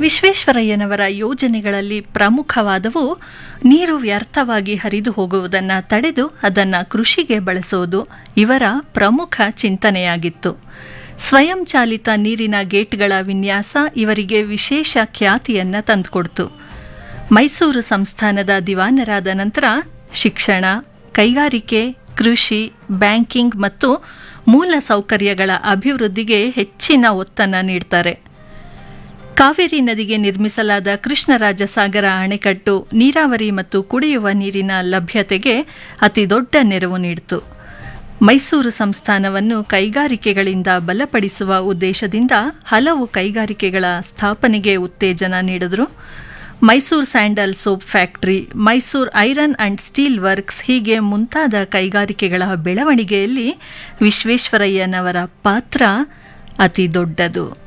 ವಿಶ್ವೇಶ್ವರಯ್ಯನವರ ಯೋಜನೆಗಳಲ್ಲಿ ಪ್ರಮುಖವಾದವು ನೀರು ವ್ಯರ್ಥವಾಗಿ ಹರಿದು ಹೋಗುವುದನ್ನು ತಡೆದು ಅದನ್ನು ಕೃಷಿಗೆ ಬಳಸೋದು ಇವರ ಪ್ರಮುಖ ಚಿಂತನೆಯಾಗಿತ್ತು ಸ್ವಯಂಚಾಲಿತ ನೀರಿನ ಗೇಟ್ಗಳ ವಿನ್ಯಾಸ ಇವರಿಗೆ ವಿಶೇಷ ಖ್ಯಾತಿಯನ್ನು ತಂದುಕೊಡ್ತು ಮೈಸೂರು ಸಂಸ್ಥಾನದ ದಿವಾನರಾದ ನಂತರ ಶಿಕ್ಷಣ ಕೈಗಾರಿಕೆ ಕೃಷಿ ಬ್ಯಾಂಕಿಂಗ್ ಮತ್ತು ಮೂಲ ಸೌಕರ್ಯಗಳ ಅಭಿವೃದ್ಧಿಗೆ ಹೆಚ್ಚಿನ ಒತ್ತನ್ನು ನೀಡ್ತಾರೆ ಕಾವೇರಿ ನದಿಗೆ ನಿರ್ಮಿಸಲಾದ ಕೃಷ್ಣರಾಜಸಾಗರ ಅಣೆಕಟ್ಟು ನೀರಾವರಿ ಮತ್ತು ಕುಡಿಯುವ ನೀರಿನ ಲಭ್ಯತೆಗೆ ಅತಿ ದೊಡ್ಡ ನೆರವು ನೀಡಿತು ಮೈಸೂರು ಸಂಸ್ಥಾನವನ್ನು ಕೈಗಾರಿಕೆಗಳಿಂದ ಬಲಪಡಿಸುವ ಉದ್ದೇಶದಿಂದ ಹಲವು ಕೈಗಾರಿಕೆಗಳ ಸ್ಥಾಪನೆಗೆ ಉತ್ತೇಜನ ನೀಡಿದರು Mysuru sandal soap factory Mysuru iron and steel works ಹೀಗೆ ಮುಂತಾದ ಕೈಗಾರಿಕೆಗಳ ಬೆಳವಣಿಗೆಯಲ್ಲಿ ವಿಶ್ವೇಶ್ವರಯ್ಯನವರ ಪಾತ್ರ ಅತಿ ದೊಡ್ಡದು